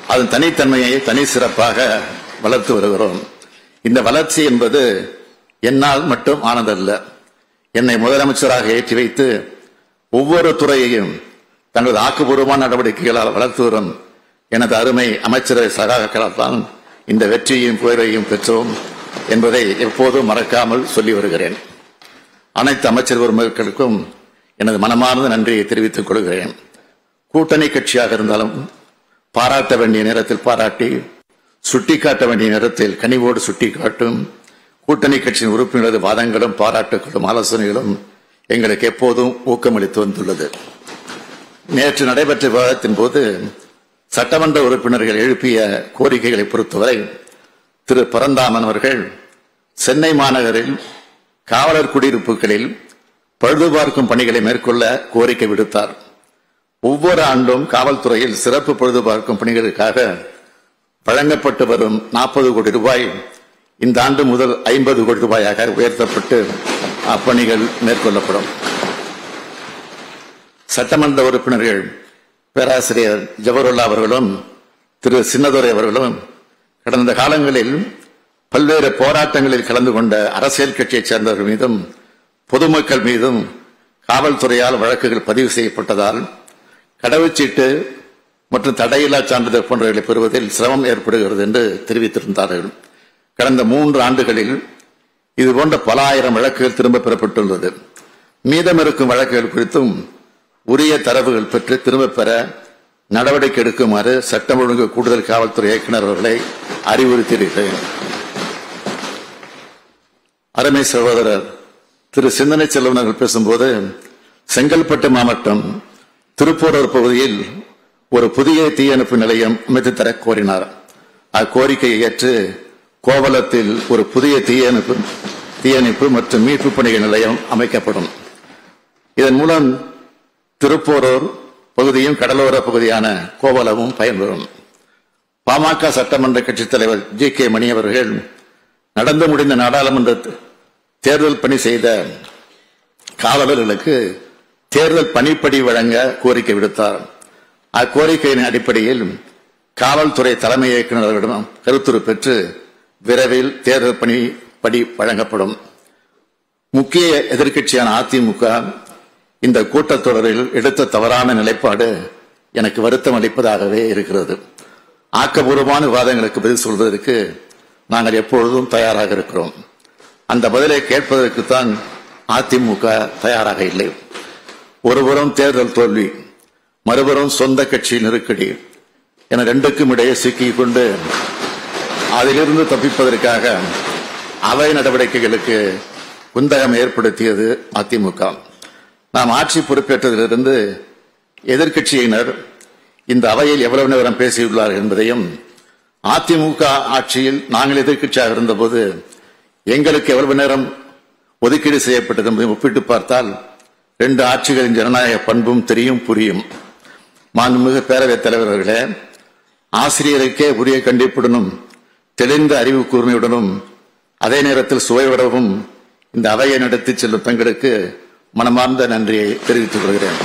அதன் தனித்தன்மையை தனி சிறப்பாக வளர்த்து வருகிறோம் இந்த வளர்ச்சி என்பது என்னால் மட்டும் ஆனதல்ல என்னை முதலமைச்சராக ஏற்றி வைத்து ஒவ்வொரு துறையையும் தங்களது ஆக்கப்பூர்வமான நடவடிக்கைகளால் வளர்த்து வரும் எனது அருமை அமைச்சரவை சகாக்களால் தான் இந்த வெற்றியையும் புகழையும் பெற்றோம் என்பதை எப்போதும் மறக்காமல் சொல்லி வருகிறேன் அனைத்து அமைச்சர் பெருமக்களுக்கும் எனது மனமார்ந்த நன்றியை தெரிவித்துக் கொள்கிறேன் கூட்டணி கட்சியாக இருந்தாலும் பாராட்ட வேண்டிய நேரத்தில் பாராட்டி சுட்டிக்காட்ட வேண்டிய நேரத்தில் கனிவோடு சுட்டிக்காட்டும் கூட்டணி கட்சியின் உறுப்பினரது வாதங்களும் பாராட்டுகளும் ஆலோசனைகளும் எங்களுக்கு எப்போதும் ஊக்கமளித்து வந்துள்ளது நேற்று நடைபெற்ற விவாதத்தின் போது சட்டமன்ற உறுப்பினர்கள் எழுப்பிய கோரிக்கைகளை பொறுத்தவரை திரு பரந்தாமன் அவர்கள் சென்னை மாநகரில் காவலர் குடியிருப்புகளில் பழுதுபார்க்கும் பணிகளை மேற்கொள்ள கோரிக்கை விடுத்தார் ஒவ்வொரு ஆண்டும் காவல்துறையில் சிறப்பு பழுதுபார்க்கும் பணிகளுக்காக வழங்கப்பட்டு வரும் நாற்பது கோடி ரூபாய் இந்த ஆண்டு முதல் ஐம்பது கோடி ரூபாயாக உயர்த்தப்பட்டு அப்பணிகள் மேற்கொள்ளப்படும் சட்டமன்ற உறுப்பினர்கள் பேராசிரியர் ஜவஹர்லா அவர்களும் திரு சின்னதுரை அவர்களும் கடந்த காலங்களில் பல்வேறு போராட்டங்களில் கலந்து கொண்ட அரசியல் கட்சியைச் சேர்ந்தவர்கள் மீதும் பொதுமக்கள் மீதும் காவல்துறையால் வழக்குகள் பதிவு செய்யப்பட்டதால் கடவுச்சீட்டு மற்றும் தடையில்லா சான்றிதழ் போன்றவர்களை பெறுவதில் சிரமம் ஏற்படுகிறது என்று தெரிவித்திருந்தார்கள் கடந்த மூன்று ஆண்டுகளில் இது போன்ற பல ஆயிரம் வழக்குகள் திரும்ப பெறப்பட்டுள்ளது மீதம் இருக்கும் வழக்குகள் குறித்தும் உரிய தரவுகள் பெற்று திரும்ப பெற நடவடிக்கை எடுக்குமாறு சட்டம் ஒழுங்கு கூடுதல் காவல்துறை இயக்குநர் அவர்களை அறிவுறுத்தியிருக்கிறேன் அருமை சகோதரர் திரு சிந்தனை செல்வன் அவர்கள் பேசும்போது செங்கல்பட்டு மாவட்டம் திருப்பூரூர் பகுதியில் ஒரு புதிய தீயணைப்பு நிலையம் அமைத்து தர கோரினார் அக்கோரிக்கையை ஏற்று கோவலத்தில் ஒரு புதிய தீயணைப்பு தீயணைப்பு மற்றும் மீட்பு பணிகள் நிலையம் அமைக்கப்படும் இதன் மூலம் திருப்போரூர் பகுதியும் கடலோர பகுதியான கோவலமும் பயன்பெறும் பாமக சட்டமன்ற கட்சித் தலைவர் ஜி கே மணி அவர்கள் நடந்து முடிந்த நாடாளுமன்ற தேர்தல் பணி செய்த காவலர்களுக்கு தேர்தல் பணிப்படி வழங்க கோரிக்கை விடுத்தார் அக்கோரிக்கையின் அடிப்படையில் காவல்துறை தலைமை இயக்குநர்களிடம் கருத்துரு பெற்று விரைவில் தேர்தல் பணி படி வழங்கப்படும் முக்கிய எதிர்க்கட்சியான அதிமுக இந்த கூட்டத்தொடரில் எடுத்த தவறான நிலைப்பாடு எனக்கு வருத்தம் அளிப்பதாகவே இருக்கிறது ஆக்கபூர்வமான விவாதங்களுக்கு பதில் சொல்வதற்கு நாங்கள் எப்பொழுதும் தயாராக இருக்கிறோம் அந்த பதிலை கேட்பதற்குத்தான் அதிமுக தயாராக இல்லை ஒருபுறம் தேர்தல் தோல்வி மறுபுறம் சொந்த கட்சி நெருக்கடி என ரெண்டுக்கும் இடையே சிக்கிக் கொண்டு அதிலிருந்து தப்பிப்பதற்காக அவை நடவடிக்கைகளுக்கு குந்தகம் ஏற்படுத்தியது அதிமுக நாம் ஆட்சி பொறுப்பேற்றதிலிருந்து எதிர்க்கட்சியினர் இந்த அவையில் எவ்வளவு நேரம் பேசியுள்ளார்கள் என்பதையும் அதிமுக ஆட்சியில் நாங்கள் எதிர்க்கட்சியாக இருந்தபோது எங்களுக்கு எவ்வளவு நேரம் ஒதுக்கீடு செய்யப்பட்டது என்பதை ஒப்பிட்டு பார்த்தால் ரெண்டு ஆட்சிகளின் ஜனநாயக பண்பும் தெரியும் புரியும் மாண்புமிகு பேரவைத் தலைவர்களே ஆசிரியருக்கே உரிய கண்டிப்புடனும் தெளிந்த அறிவு கூர்மையுடனும் அதே நேரத்தில் சுவையுடவும் இந்த அவையை நடத்தி செல்லும் தங்களுக்கு மனமார்ந்த நன்றியை தெரிவித்துக் கொள்கிறேன்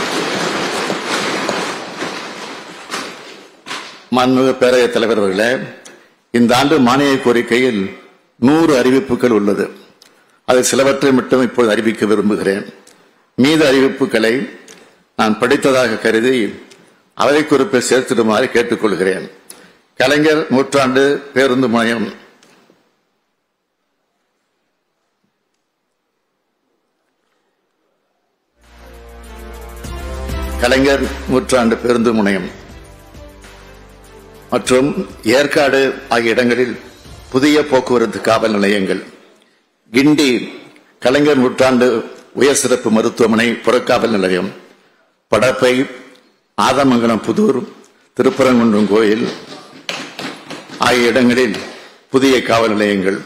மாண்புமிகு பேரவைத் தலைவர் அவர்களே இந்த ஆண்டு மானிய கோரிக்கையில் நூறு அறிவிப்புகள் உள்ளது அதில் சிலவற்றை மட்டும் இப்போது அறிவிக்க விரும்புகிறேன் மீத அறிவிப்புகளை நான் படித்ததாக கருதி அவை குறிப்பை சேர்த்திடுமாறு கேட்டுக்கொள்கிறேன் கலைஞர் நூற்றாண்டு பேருந்து முனையம் கலைஞர் நூற்றாண்டு பேருந்து முனையம் மற்றும் ஏற்காடு ஆகிய இடங்களில் புதிய போக்குவரத்து காவல் நிலையங்கள் கிண்டி கலைஞர் நூற்றாண்டு உயர் சிறப்பு மருத்துவமனை புறக்காவல் நிலையம் படப்பை ஆதமங்கலம் புதூர் திருப்பரங்குன்றம் கோயில் ஆகிய இடங்களில் புதிய காவல் நிலையங்கள்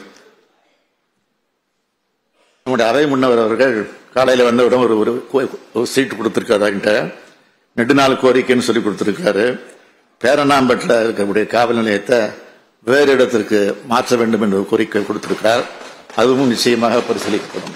நம்முடைய அறை முன்னவர் அவர்கள் காலையில் வந்தவுடன் ஒரு ஒரு கோ- ஒரு சீட்டு கொடுத்துருக்காருன்ட்ட நெடுநாள் கோரிக்கைன்னு சொல்லி கொடுத்துருக்காரு பேரணாம்பட்டில் இருக்கக்கூடிய காவல் நிலையத்தை வேறு இடத்திற்கு மாற்ற வேண்டும் என்ற ஒரு கோரிக்கை கொடுத்திருக்கிறார் அதுவும் நிச்சயமாக பரிசீலிக்கப்படும்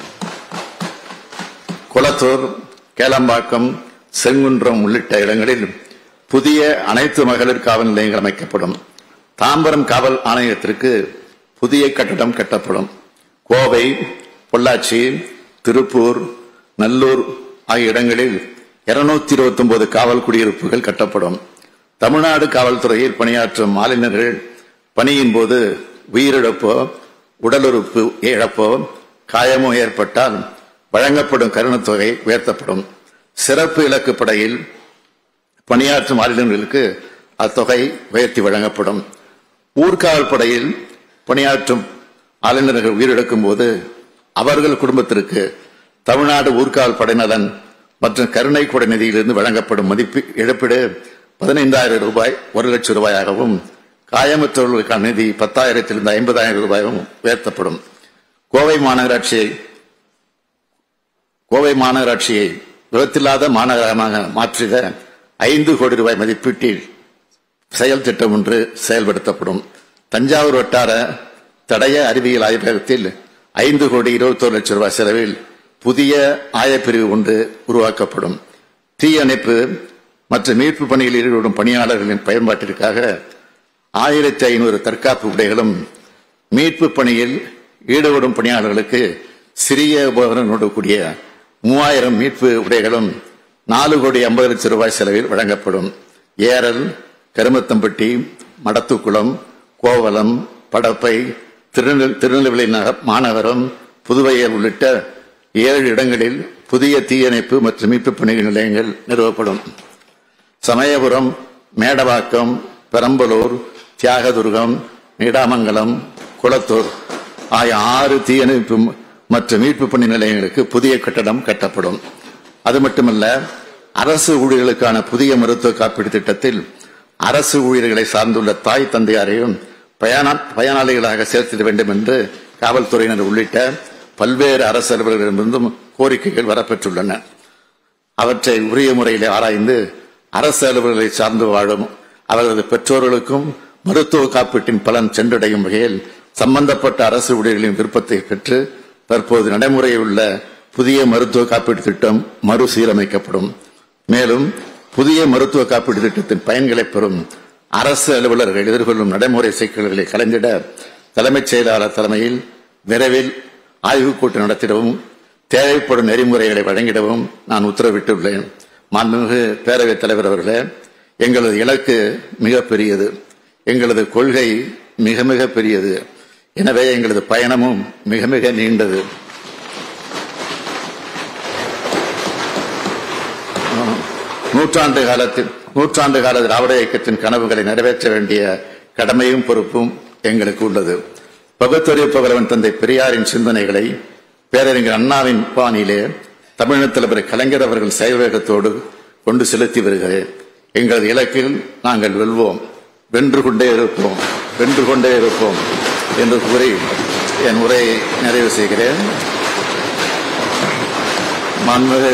குளத்தூர் கேளம்பாக்கம் செங்குன்றம் உள்ளிட்ட இடங்களில் புதிய அனைத்து மகளிர் காவல் நிலையங்கள் அமைக்கப்படும் தாம்பரம் காவல் ஆணையத்திற்கு புதிய கட்டடம் கட்டப்படும் கோவை பொள்ளாச்சி திருப்பூர் நல்லூர் ஆகிய இடங்களில் இருநூத்தி இருபத்தி ஒன்பது காவல் குடியிருப்புகள் கட்டப்படும் தமிழ்நாடு காவல்துறையில் பணியாற்றும் மாலினர்கள் பணியின் போது உயிரிழப்போ உடலுறுப்பு இழப்போ காயமோ ஏற்பட்டால் வழங்கப்படும் கருணைத் தொகை உயர்த்தப்படும் சிறப்பு இலக்கு படையில் பணியாற்றும் மாநிலங்களுக்கு அத்தொகை உயர்த்தி வழங்கப்படும் ஊர்காவல் படையில் பணியாற்றும் ஆளுநர்கள் உயிரிழக்கும் போது அவர்கள் குடும்பத்திற்கு தமிழ்நாடு ஊர்காவல் படைநலன் மற்றும் கருணை கொடை நிதியிலிருந்து வழங்கப்படும் மதிப்பு இழப்பீடு பதினைந்தாயிரம் ரூபாய் ஒரு லட்சம் ரூபாயாகவும் காயமற்றவர்களுக்கான நிதி பத்தாயிரத்திலிருந்து ஐம்பதாயிரம் ரூபாயும் உயர்த்தப்படும் கோவை மாநகராட்சியை கோவை மாநகராட்சியை விபத்தில்லாத மாநகரமாக மாற்றிட ஐந்து கோடி ரூபாய் மதிப்பீட்டில் செயல் திட்டம் ஒன்று செயல்படுத்தப்படும் தஞ்சாவூர் வட்டார தடய அறிவியல் ஆய்வகத்தில் ஐந்து கோடி இருபத்தோரு லட்சம் ரூபாய் செலவில் புதிய ஆயப்பிரிவு ஒன்று உருவாக்கப்படும் தீயணைப்பு மற்றும் மீட்பு பணியில் ஈடுபடும் பணியாளர்களின் பயன்பாட்டிற்காக ஆயிரத்தி ஐநூறு தற்காப்பு உடைகளும் மீட்பு பணியில் ஈடுபடும் பணியாளர்களுக்கு சிறிய உபகரணங்களோடு கூடிய மூவாயிரம் மீட்பு உடைகளும் நாலு கோடி ஐம்பது லட்சம் ரூபாய் செலவில் வழங்கப்படும் ஏரல் கருமத்தம்பட்டி மடத்துக்குளம் கோவலம் படப்பை திருநெல் திருநெல்வேலி நகர் மாநகரம் புதுவையல் உள்ளிட்ட ஏழு இடங்களில் புதிய தீயணைப்பு மற்றும் மீட்பு பணிகள் நிலையங்கள் நிறுவப்படும் சமயபுரம் மேடவாக்கம் பெரம்பலூர் தியாகதுர்கம் நீடாமங்கலம் குளத்தூர் ஆகிய ஆறு தீயணைப்பு மற்றும் மீட்பு பணி நிலையங்களுக்கு புதிய கட்டடம் கட்டப்படும் அது மட்டுமல்ல அரசு ஊழியர்களுக்கான புதிய மருத்துவ காப்பீடு திட்டத்தில் அரசு ஊழியர்களை சார்ந்துள்ள தாய் தந்தையாரையும் பயனா- பயனாளிகளாக சேர்த்திட வேண்டும் என்று காவல்துறையினர் உள்ளிட்ட பல்வேறு அரசு அலுவலர்களிடமிருந்தும் கோரிக்கைகள் வரப்பெற்றுள்ளன அவற்றை உரிய முறையில் ஆராய்ந்து அரசு அலுவலர்களை சார்ந்து வாழும் அவர்களது பெற்றோர்களுக்கும் மருத்துவ காப்பீட்டின் பலன் சென்றடையும் வகையில் சம்பந்தப்பட்ட அரசு ஊழியர்களின் விருப்பத்தை பெற்று தற்போது நடைமுறையில் உள்ள புதிய மருத்துவ காப்பீட்டு திட்டம் மறுசீரமைக்கப்படும் மேலும் புதிய மருத்துவ காப்பீட்டு திட்டத்தின் பயன்களை பெறும் அரசு அலுவலர்கள் எதிர்கொள்ளும் நடைமுறை சிக்கல்களை கலைந்திட தலைமைச் செயலாளர் தலைமையில் விரைவில் ஆய்வுக் கூட்டம் நடத்திடவும் தேவைப்படும் நெறிமுறைகளை வழங்கிடவும் நான் உத்தரவிட்டுள்ளேன் மாண்புமிகு பேரவைத் தலைவர் அவர்களே எங்களது இலக்கு மிக பெரியது எங்களது கொள்கை மிக மிக பெரியது எனவே எங்களது பயணமும் மிக மிக நீண்டது நூற்றாண்டு காலத்தில் நூற்றாண்டு கால திராவிட இயக்கத்தின் கனவுகளை நிறைவேற்ற வேண்டிய கடமையும் பொறுப்பும் எங்களுக்கு உள்ளது பகுத்தறிவு புகழவன் தந்தை பெரியாரின் சிந்தனைகளை பேரறிஞர் அண்ணாவின் பாணியிலே தமிழக தலைவர் கலைஞர் அவர்கள் செயல்வேகத்தோடு கொண்டு செலுத்தி வருகிறேன் எங்களது இலக்கில் நாங்கள் வெல்வோம் வென்று கொண்டே இருப்போம் வென்று கொண்டே இருப்போம் என்று கூறி என் உரையை நிறைவு செய்கிறேன் மாண்புமிகு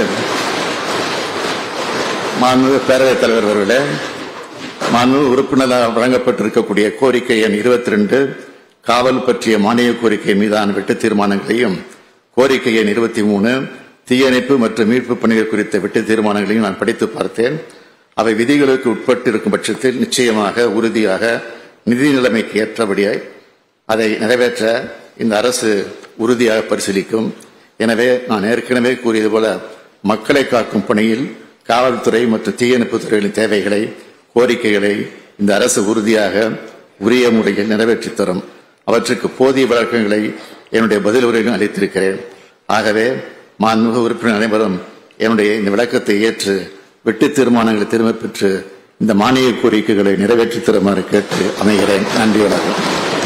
மாண்புமிகு பேரவைத் தலைவர் அவர்களே மாண்புமிகு உறுப்பினராக வழங்கப்பட்டிருக்கக்கூடிய கோரிக்கை எண் இருபத்தி ரெண்டு காவல் பற்றிய மானிய கோரிக்கை மீதான வெட்டு தீர்மானங்களையும் கோரிக்கை எண் இருபத்தி மூணு தீயணைப்பு மற்றும் மீட்பு பணிகள் குறித்த வெட்டு தீர்மானங்களையும் நான் படித்து பார்த்தேன் அவை விதிகளுக்கு உட்பட்டு இருக்கும் பட்சத்தில் நிச்சயமாக உறுதியாக நிதி நிலைமைக்கு ஏற்றபடியாய் அதை நிறைவேற்ற இந்த அரசு உறுதியாக பரிசீலிக்கும் எனவே நான் ஏற்கனவே கூறியது போல மக்களை காக்கும் பணியில் காவல்துறை மற்றும் தீயணைப்பு துறைகளின் தேவைகளை கோரிக்கைகளை இந்த அரசு உறுதியாக உரிய முறையில் நிறைவேற்றித் தரும் அவற்றுக்கு போதிய விளக்கங்களை என்னுடைய பதில் உரையிலும் அளித்திருக்கிறேன் ஆகவே மாண்புமிகு உறுப்பினர் அனைவரும் என்னுடைய இந்த விளக்கத்தை ஏற்று வெட்டு தீர்மானங்களை திரும்பப் பெற்று இந்த மானிய கோரிக்கைகளை நிறைவேற்றித் தருமாறு கேட்டு அமைகிறேன் நன்றி வணக்கம்